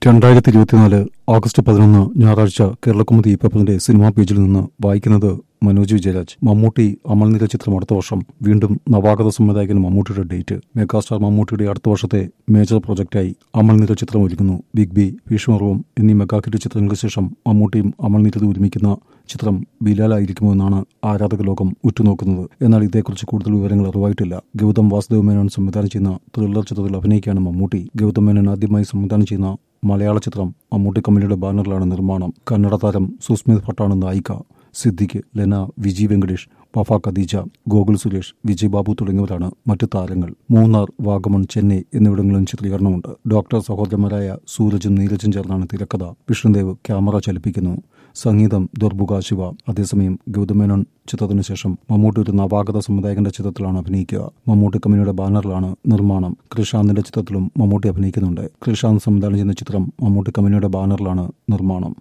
രണ്ടായിരത്തി ഇരുപത്തിനാല് ഓഗസ്റ്റ് പതിനൊന്ന് ഞായറാഴ്ച കേരളക്കുമുതി പേപ്പറിന്റെ സിനിമാ പേജിൽ നിന്ന് വായിക്കുന്നത് മനോജ് വിജയരാജ് മമ്മൂട്ടി അമൽനിര ചിത്രം അടുത്ത വർഷം വീണ്ടും നവാഗത സംവിധായകൻ മമ്മൂട്ടിയുടെ ഡേറ്റ് മെഗാസ്റ്റാർ മമ്മൂട്ടിയുടെ അടുത്ത വർഷത്തെ മേജർ പ്രൊജക്റ്റായി അമൽനിര ചിത്രം ഒരുങ്ങുന്നു ബിഗ് ബി ഭീഷ്മർവും എന്നീ മെഗാ ഹിറ്റ് ചിത്രങ്ങൾക്ക് ശേഷം മമ്മൂട്ടിയും അമൽനിരത് ഒരുമിക്കുന്ന ചിത്രം ബിലാലായിരിക്കുമോ എന്നാണ് ആരാധക ലോകം ഉറ്റുനോക്കുന്നത് എന്നാൽ ഇതേക്കുറിച്ച് കൂടുതൽ വിവരങ്ങൾ അറിവായിട്ടില്ല ഗൗതം വാസുദേവ് മേനോൻ സംവിധാനം ചെയ്യുന്ന ത്രില്ലർ ചിത്രത്തിൽ അഭിനയിക്കുകയാണ് മമ്മൂട്ടി ഗൗതം മേനോൻ ആദ്യമായി സംവിധാനം ചെയ്യുന്ന മലയാള ചിത്രം മമ്മൂട്ടി കമ്പനിയുടെ ബാനറിലാണ് നിർമ്മാണം കന്നഡ താരം സുസ്മിത് ഭട്ടാണ് നായിക സിദ്ദിഖ് ലെന വിജി വെങ്കടേഷ് വഫ ഖദീജ ഗോകുൽ സുരേഷ് വിജയ് ബാബു തുടങ്ങിയവരാണ് മറ്റു താരങ്ങൾ മൂന്നാർ വാഗമൺ ചെന്നൈ എന്നിവിടങ്ങളിലും ചിത്രീകരണമുണ്ട് ഡോക്ടർ സഹോദരന്മാരായ സൂരജും നീരജും ചേർന്നാണ് തിരക്കഥ വിഷ്ണുദേവ് ക്യാമറ ചലിപ്പിക്കുന്നു സംഗീതം ദുർബുക ശിവ അതേസമയം ഗൗതമേനോൻ ചിത്രത്തിനു ശേഷം മമ്മൂട്ടി ഒരു നവാഗത സംവിധായകന്റെ ചിത്രത്തിലാണ് അഭിനയിക്കുക മമ്മൂട്ടി കമ്പനിയുടെ ബാനറിലാണ് നിർമ്മാണം കൃഷാന്തിന്റെ ചിത്രത്തിലും മമ്മൂട്ടി അഭിനയിക്കുന്നുണ്ട് കൃഷാന്ത് സംവിധാനം ചെയ്യുന്ന ചിത്രം മമ്മൂട്ടി കമ്പനിയുടെ ബാനറിലാണ് നിർമ്മാണം